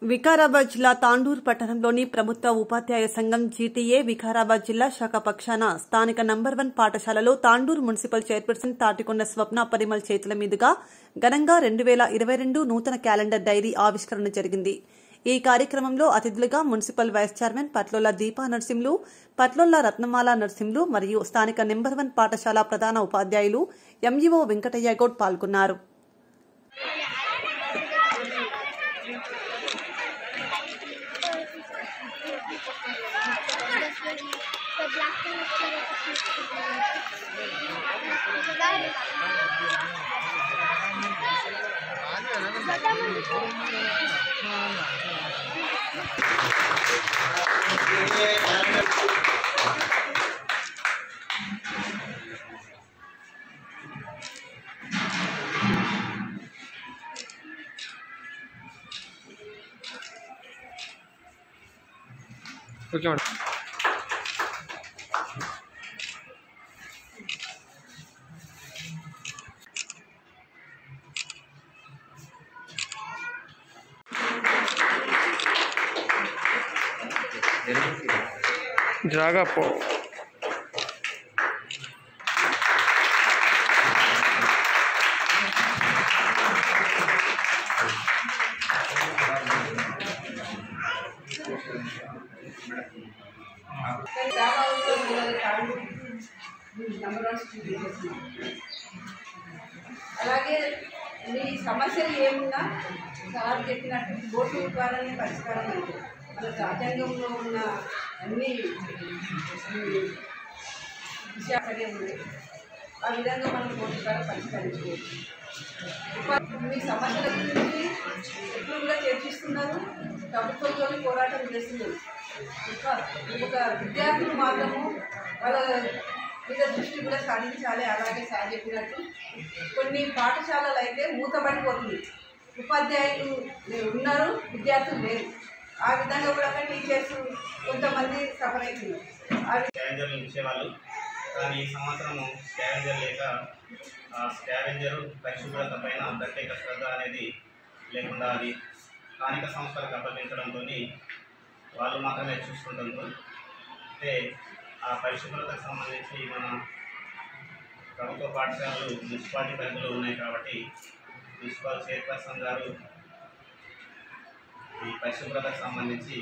వికారాబాద్ జిల్లా తాండూర్ పట్టణంలోని ప్రభుత్వ ఉపాధ్యాయ సంఘం జీటీఏ వికారాబాద్ జిల్లా శాఖ పక్షాన స్థానిక నంబర్ వన్ పాఠశాలలో తాండూర్ మున్సిపల్ చైర్పర్సన్ తాటికొండ స్వప్న పరిమల్ చేతుల మీదుగా ఘనంగా రెండు వేల ఇరవై రెండు నూతన క్యాలెండర్ డైరీ ఆవిష్కరణ జరిగింది ఈ కార్యక్రమంలో అతిథులుగా municipal vice chairman Patlola Deepa Narsimlu Patlola Ratnamala Narsimlu మరియు స్థానిక నెంబర్ వన్ పాఠశాల ప్రధాన ఉపాధ్యాయులు ఎంఈఓ వెంకటయ్య గౌడ్ పాల్గొన్నారు The black ఓకే మేడం జాగా పో అలాగే మీ సమస్యలు ఏమున్నా సార్ చెప్పినట్టు ఓటు ద్వారానే పరిష్కారం అంటే మన రాజ్యాంగంలో ఉన్న అన్ని విషయాలే ఉన్నాయి ఆ విధంగా మనం ఓటు ద్వారా పరిష్కరించుకోవచ్చు ఉపా- మీ సమస్యల గురించి ఎక్కువగా చర్చిస్తున్నారు ప్రభుత్వంతో పోరాటం చేస్తున్నారు ఇంకా ఒక విద్యార్థులు మాత్రము వాళ్ళ మీద దృష్టి కూడా సాధించాలి అలాగే సార్ చెప్పినట్టు కొన్ని పాఠశాలలు అయితే మూతపడిపోతుంది ఉపాధ్యాయులు లే- ఉన్నారు విద్యార్థులు లేరు ఆ విధంగా కూడా టీచర్స్ కొంతమంది సఫర్ అవుతున్నారు ఆ స్కావెంజర్లు ఇచ్చేవాళ్ళు కానీ ఈ సంవత్సరము స్కావెంజర్ లేక ఆ స్కావెంజర్ పరిశుభ్రత పైన ప్రత్యేక శ్రద్ధ అనేది లేకుండా అది స్థానిక సంస్థలకు అప్పగించడంతో వాళ్ళు మాత్రమే చూసుకుంటుండ్రు అంటే ఆ పరిశుభ్రతకు సంబంధించి మన ప్రభుత్వ పాఠశాలలు మున్సిపాలిటీ పరిధిలో ఉన్నాయి కాబట్టి మున్సిపల్ చైర్పర్సన్ గారు ఈ పరిశుభ్రతకు సంబంధించి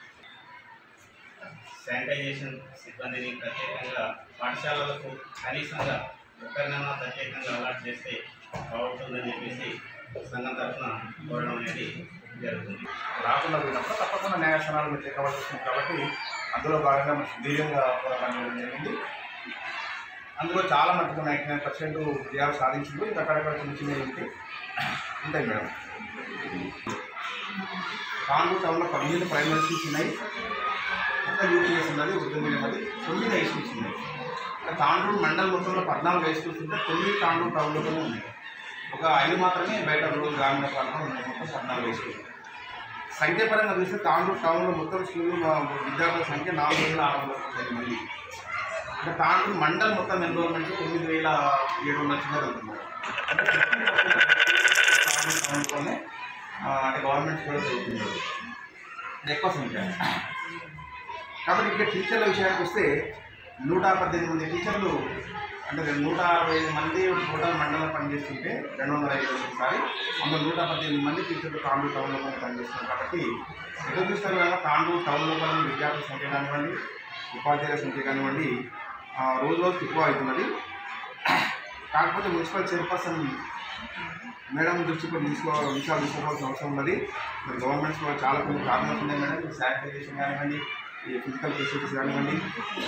శానిటైజేషన్ సిబ్బందిని ప్రత్యేకంగా పాఠశాలలకు కనీసంగా ఒక్కరినైనా ప్రత్యేకంగా అలాట్ చేస్తే బాగుంటుందని చెప్పేసి సంఘం తరఫున కోరడం అనేది జరుగుతుంది రాకుండా పోయినప్పుడు తప్పకుండా న్యాయస్థానాలు మీరు కవర్ చేస్తుంది కాబట్టి అందులో భాగంగా మనం సుదీర్ఘంగా పోరాటం చేయడం జరిగింది అందులో చాలా మటుకు నైంటీ నైన్ పర్సెంట్ విజయాలు సాధించింది ఇంకా అక్కడక్కడ చిన్న చిన్న ఉంటాయి ఉంటాయి మేడం కాండూరు టౌన్లో పదిహేను ప్రైమరీ స్కూల్స్ ఉన్నాయి ఒక యూపీఎస్ ఉన్నది ఉర్దూ మీడియం అది తొమ్మిది హై స్కూల్స్ ఉన్నాయి ఇంకా తాండూరు మండల్ మొత్తంలో పద్నాలుగు హై స్కూల్స్ ఉంటే తొమ్మిది తాండూరు టౌన్లోనే ఉన్నాయి ఒక ఐదు మాత్రమే బయట రూరల్ గ్రామీణ ప్రాంతం ఉన్నాయి మొత్తం పద్నాలుగు హై స్కూల్స్ సంఖ్యాపరంగా చూస్తే తాండూరు టౌన్లో మొత్తం స్కూళ్ళు మా విద్యార్థుల సంఖ్య నాలుగు వేల ఆరు వందల తొమ్మిది మంది అంటే తాండూరు మండల్ మొత్తం ఎన్రోల్మెంట్ తొమ్మిది వేల ఏడు వందల చిల్లర ఉంటుంది అంటే తాండూరు టౌన్లోనే ఆ, అంటే గవర్నమెంట్ స్కూల్లో చదువుతున్నారు ఇది ఎక్కువ సంఖ్య కాబట్టి ఇక్కడ టీచర్ల విషయానికి వస్తే నూట పద్దెనిమిది మంది టీచర్లు అంటే నూట అరవై ఐదు మంది టోటల్ మండలం పనిచేస్తుంటే రెండు వందల ఐదు ఒకసారి అందులో నూట పద్దెనిమిది మంది టీచర్లు తాండూరు టౌన్లో పనిచేస్తున్నారు కాబట్టి ఎక్కడ చూస్తారు కదా తాండూరు టౌన్లో ఉన్న విద్యార్థుల సంఖ్య కానివ్వండి ఉపాధ్యాయుల సంఖ్య కానివ్వండి ఆ, రోజు రోజుకి ఎక్కువ అవుతున్నది కాకపోతే మున్సిపల్ చైర్పర్సన్ మేడం దృష్టి కూడా తీసుకో విషయాలు తీసుకోవాల్సిన అవసరం ఉన్నది మరి గవర్నమెంట్స్లో చాలా కొన్ని ప్రాబ్లమ్స్ ఉన్నాయి మేడం శానిటైజేషన్ కానివ్వండి ఈ ఫిజికల్ ఫెసిలిటీస్ కానివ్వండి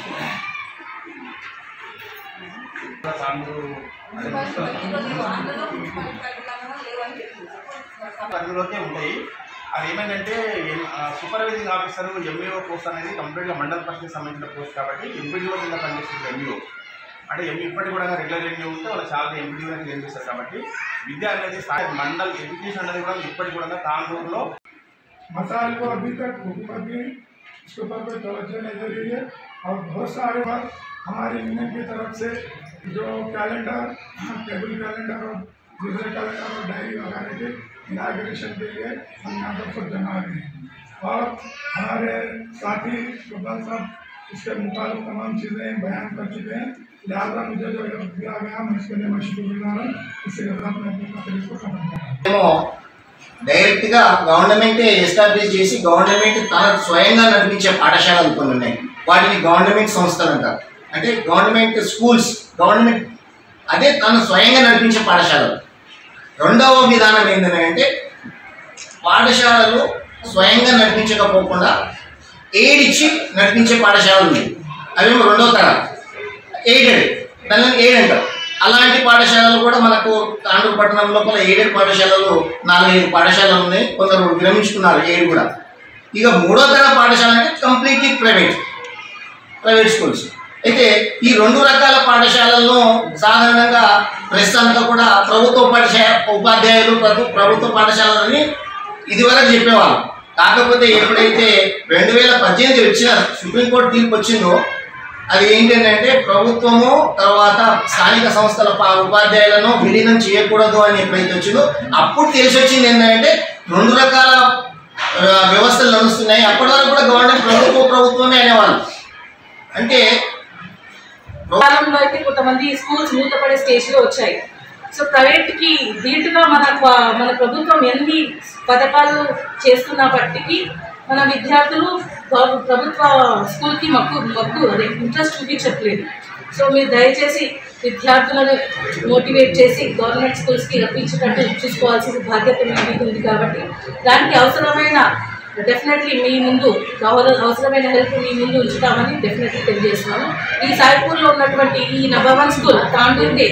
తాండూరు అదే మున్సిపల్ పరిధిలో అందులో మున్సిపాలిటీ పరిధిలో లేవని చెప్తున్నారు పరిధిలోకే ఉంటాయి అది ఏమైందంటే సూపర్వైజింగ్ ఆఫీసర్ ఎంఈఓ పోస్ట్ అనేది కంప్లీట్గా మండల పరిషత్కి సంబంధించిన పోస్ట్ కాబట్టి ఎంపీడీఓ కింద పనిచేస్తుంది ఎంఈఓ అంటే ఎంఈ ఇప్పటికి కూడా రెగ్యులర్ ఎంఈఓ ఉంటే వాళ్ళ చాలా ఎంపీడీఓ క్లెయిమ్ చేస్తారు కాబట్టి విద్య అనేది స్థాయి మండల్ ఎడ్యుకేషన్ అనేది కూడా ఇప్పటికి కూడా తాండూరులో मसाइल को अभी तक हुकूमत भी इसके ऊपर कोई तवज्जो नहीं दे रही है और बहुत सारे बार हमारी यूनियन की तरफ से जो कैलेंडर टेबल कैलेंडर और दूसरे कैलेंडर और डायरी वगैरह के इनाग्रेशन के लिए हम यहाँ पर सब जमा रहे हैं और हमारे साथी गोपाल साहब इसके मुताबिक तमाम चीज़ें बयान कर चुके हैं लिहाजा मुझे जो ये दिया गया मैं इसके लिए मैं शुक्रगुजार हूँ इसके साथ मैं अपनी तकलीफ को खत्म कर रहा हूँ ఏమో డైరెక్ట్గా గవర్నమెంటే ఎస్టాబ్లిష్ చేసి గవర్నమెంట్ తన స్వయంగా నడిపించే పాఠశాలలు కొన్ని ఉన్నాయి వాటిని గవర్నమెంట్ సంస్థలు అంటారు అంటే గవర్నమెంట్ స్కూల్స్ గవర్నమెంట్ అదే తను స్వయంగా నడిపించే పాఠశాలలు రెండవ విధానం ఏంటంటే పాఠశాలలు స్వయంగా నడిపించకపోకుండా ఎయిడ్ ఇచ్చి నడిపించే పాఠశాలలు ఉన్నాయి అవేమో రెండవ తరం ఎయిడెడ్ దానిని ఎయిడ్ అంటారు అలాంటి పాఠశాలలు కూడా మనకు తాండూరు పట్టణం లోపల ఎయిడెడ్ పాఠశాలలు నాలుగైదు పాఠశాలలు ఉన్నాయి కొందరు విరమించుకున్నారు ఎయిడ్ కూడా ఇక మూడో తరం పాఠశాల అంటే కంప్లీట్లీ ప్రైవేట్ ప్రైవేట్ స్కూల్స్ అయితే ఈ రెండు రకాల పాఠశాలలను సాధారణంగా ప్రెస్ అంతా కూడా ప్రభుత్వ పాఠశాల ఉపాధ్యాయులు ప్రభు ప్రభుత్వ పాఠశాలని ఇదివరకు చెప్పేవాళ్ళు కాకపోతే ఎప్పుడైతే రెండు వేల పద్దెనిమిది వచ్చిన సుప్రీంకోర్టు తీర్పు వచ్చిందో అది ఏంటంటే ప్రభుత్వము తర్వాత స్థానిక సంస్థల పా- ఉపాధ్యాయులను విలీనం చేయకూడదు అని ఎప్పుడైతే వచ్చిందో అప్పుడు తెలిసి వచ్చింది ఏంటంటే రెండు రకాల ఆ, వ్యవస్థలు నడుస్తున్నాయి అప్పటి వరకు కూడా గవర్నమెంట్ ప్రభుత్వ ప్రభుత్వమే అనేవాళ్ళు అంటే కాలంలో అయితే కొంతమంది స్కూల్స్ మూతపడే స్టేజ్లో వచ్చాయి సో ప్రైవేట్కి ధీటుగా మన ప- మన ప్రభుత్వం ఎన్ని పథకాలు చేస్తున్నప్పటికీ మన విద్యార్థులు గవ- ప్రభుత్వ స్కూల్కి మక్కు మక్కు అదే ఇంట్రెస్ట్ చూపించట్లేదు సో మీరు దయచేసి విద్యార్థులను మోటివేట్ చేసి గవర్నమెంట్ స్కూల్స్కి రప్పించేటట్టు చూసుకోవాల్సిన బాధ్యత మీ మీద ఉంది కాబట్టి దానికి అవసరమైన డెఫినెట్లీ మీ ముందు కావాల అవసరమైన హెల్ప్ మీ ముందు ఉంచుతామని డెఫినెట్లీ తెలియజేస్తున్నాను ఈ సాయిపూర్లో ఉన్నటువంటి ఈ నంబర్ స్కూల్ తాండూరుకి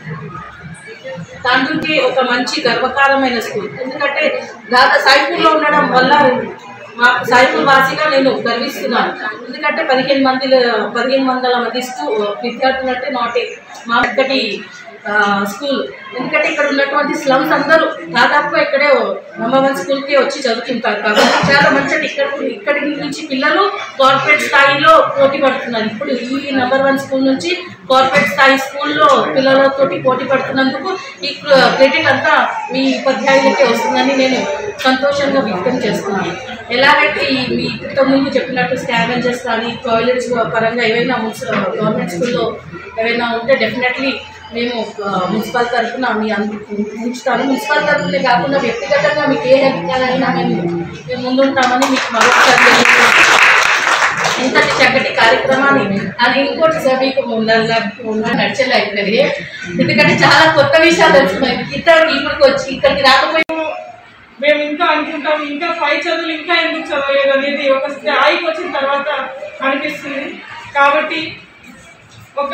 తాండూరుకి ఒక మంచి గర్వకారమైన స్కూల్ ఎందుకంటే దాదా సాయిపూర్లో ఉండడం వల్ల మా సాయిపూర్ వాసిగా నేను గర్విస్తున్నాను ఎందుకంటే పదిహేను మంది పదిహేను వందల మంది స్కూ విద్యార్థులు అంటే నాట్ ఏ మా ఒక్కటి స్కూల్ ఎందుకంటే ఇక్కడ ఉన్నటువంటి స్లమ్స్ అందరూ దాదాపుగా ఇక్కడే నంబర్ వన్ స్కూల్కి వచ్చి చదువుకుంటారు కాబట్టి చాలా మంచిది ఇక్కడ ఇక్కడి నుంచి పిల్లలు కార్పొరేట్ స్థాయిలో పోటీ పడుతున్నారు ఇప్పుడు ఈ నంబర్ వన్ స్కూల్ నుంచి కార్పొరేట్ స్థాయి స్కూల్లో పిల్లలతోటి పోటీ పడుతున్నందుకు ఈ క్రెడిట్ అంతా మీ ఉపాధ్యాయులకే వస్తుందని నేను సంతోషంగా వ్యక్తం చేస్తున్నాను ఎలాగైతే ఈ మీ ఇంతకుముందు చెప్పినట్టు స్కావెంజర్స్ కానీ టాయిలెట్స్ పరంగా ఏవైనా మున్సి- గవర్నమెంట్ స్కూల్లో ఏవైనా ఉంటే డెఫినెట్లీ మేము ఆ, మున్సిపల్ తరఫున మీ అందు ఉంచుతాను మున్సిపల్ తరఫునే కాకుండా వ్యక్తిగతంగా మీకు ఏ హెల్ప్ కావాలన్నా మేము మేము ముందుంటామని మీకు మరొకసారి తెలియజేస్తున్నాను. ఇంతటి చక్కటి కార్యక్రమాన్ని అది ఇంకోటి సార్ మీకు నడిచేలా అవుతుంది ఎందుకంటే చాలా కొత్త విషయాలు తెలుస్తున్నాయి ఇక్కడ ఇక్కడికి వచ్చి ఇక్కడికి రాకపోయి మేము ఇంకా అనుకుంటాం ఇంకా పై చదువులు ఇంకా ఎందుకు చదవలేదు అనేది ఒక స్థాయికి వచ్చిన తర్వాత అనిపిస్తుంది కాబట్టి ఒక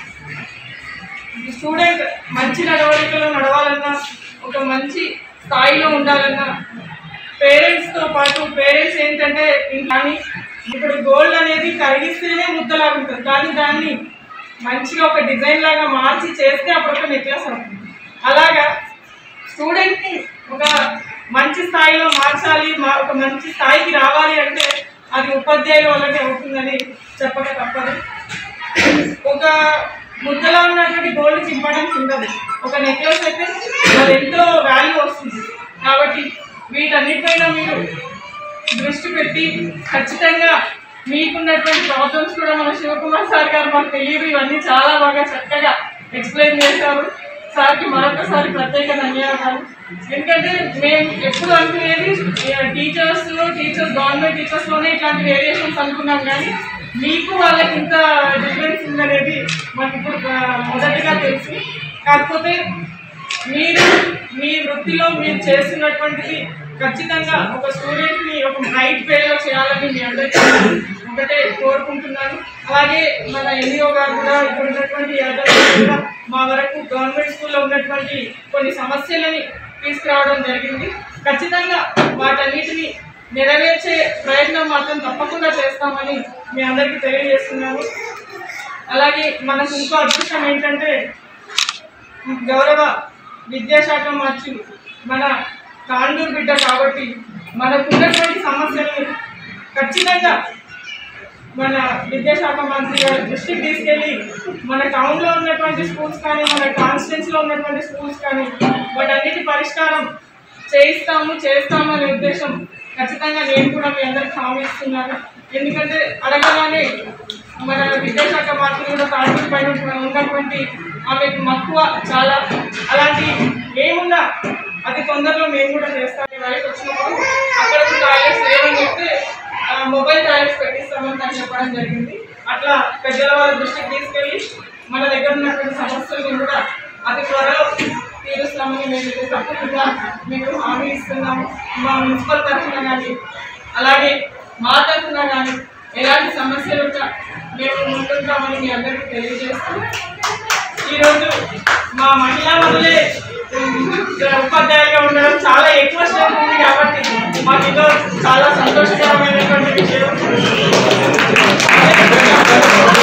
స్టూడెంట్ మంచి నడవడికలో నడవాలన్నా ఒక మంచి స్థాయిలో ఉండాలన్నా పేరెంట్స్తో పాటు పేరెంట్స్ ఏంటంటే కానీ ఇప్పుడు గోల్డ్ అనేది కరిగిస్తేనే ముద్దలాగుంటుంది కానీ దాన్ని మంచిగా ఒక డిజైన్ లాగా మార్చి చేస్తే అప్పుడు ఒక నెక్లెస్ అవుతుంది అలాగా స్టూడెంట్ని ఒక మంచి స్థాయిలో మార్చాలి మా- ఒక మంచి స్థాయికి రావాలి అంటే అది ఉపాధ్యాయుల వల్లనే అవుతుందని చెప్పక తప్పదు ఒక ముద్దలో ఉన్నటువంటి గోల్డ్ ఇంపార్టెన్స్ ఉండదు ఒక నెక్లెస్ అయితే అది ఎంతో వాల్యూ వస్తుంది కాబట్టి వీటన్నిటిపైన మీరు దృష్టి పెట్టి ఖచ్చితంగా మీకున్నటువంటి ప్రాబ్లమ్స్ కూడా మన శివకుమార్ సార్ గారు మాకు తెలియదు ఇవన్నీ చాలా బాగా చక్కగా ఎక్స్ప్లెయిన్ చేశారు సార్కి మరొకసారి ప్రత్యేక ధన్యవాదాలు ఎందుకంటే మేము ఎప్పుడు అనుకునేది టీచర్స్ టీచర్స్ గవర్నమెంట్ టీచర్స్లోనే ఇట్లాంటి వేరియేషన్స్ అనుకున్నాం కానీ మీకు వాళ్ళకి ఇంత డిఫరెన్స్ ఉందనేది మాకు ఇప్పుడు ఆ, మొదటిగా తెలుసు కాకపోతే మీరు మీ వృత్తిలో మీరు చేస్తున్నటువంటిది ఖచ్చితంగా ఒక స్టూడెంట్ని ఒక హైట్ పేలో చేయాలని మీ అందరికీ ఒకటే కోరుకుంటున్నాను అలాగే మన ఎన్ఈఓ గారు కూడా ఇక్కడ ఉన్నటువంటి యాదవ్ గారు కూడా మా వరకు గవర్నమెంట్ స్కూల్లో ఉన్నటువంటి కొన్ని సమస్యలని తీసుకురావడం జరిగింది ఖచ్చితంగా వాటన్నిటిని నెరవేర్చే ప్రయత్నం మాత్రం తప్పకుండా చేస్తామని మీ అందరికీ తెలియజేస్తున్నాను అలాగే మనకు ఇంకో అదృష్టం ఏంటంటే గౌరవ విద్యాశాఖ మంత్రులు మన తాండూరు బిడ్డ కాబట్టి మనకు ఉన్నటువంటి సమస్యలను ఖచ్చితంగా మన విద్యాశాఖ మంత్రి గారి దృష్టికి తీసుకెళ్ళి మన టౌన్లో ఉన్నటువంటి స్కూల్స్ కానీ మన కాన్స్టిట్యున్సీలో ఉన్నటువంటి స్కూల్స్ కానీ వాటన్నిటి పరిష్కారం చేయిస్తాము చేస్తాము అనే ఉద్దేశం ఖచ్చితంగా నేను కూడా మీ అందరికి హామీ ఇస్తున్నాను ఎందుకంటే అడగగానే మన విద్యాశాఖ మంత్రి కూడా తాడూరు పైన ఉన్నటువంటి ఆమెకు మక్కువ చాలా అలాంటి ఏమున్నా అతి తొందరలో మేము కూడా చేస్తాం ఈ వయసు వచ్చినప్పుడు అక్కడ టాయిలెట్స్ లేవని చెప్తే ఆ, మొబైల్ టాయిలెట్స్ పెట్టిస్తామని తను చెప్పడం జరిగింది అట్లా పెద్దల వాళ్ళ దృష్టికి తీసుకెళ్ళి మన దగ్గర ఉన్నటువంటి సమస్యలను కూడా అతి త్వరలో తీరుస్తామని మేము ఇది తప్పకుండా మీకు హామీ ఇస్తున్నాము మా మున్సిపల్ తరఫున కానీ అలాగే మా తరఫున కానీ ఎలాంటి సమస్యలు ఉన్నా మేము ముందుంటామని మీ అందరికీ తెలియజేస్తూ ఈరోజు మా మహిళా వదిలే ఉపాధ్యాయులుగా ఉండడం చాలా ఎక్కువ శ్రమ ఉంది కాబట్టి మాకు ఇదో చాలా సంతోషకరమైనటువంటి విషయం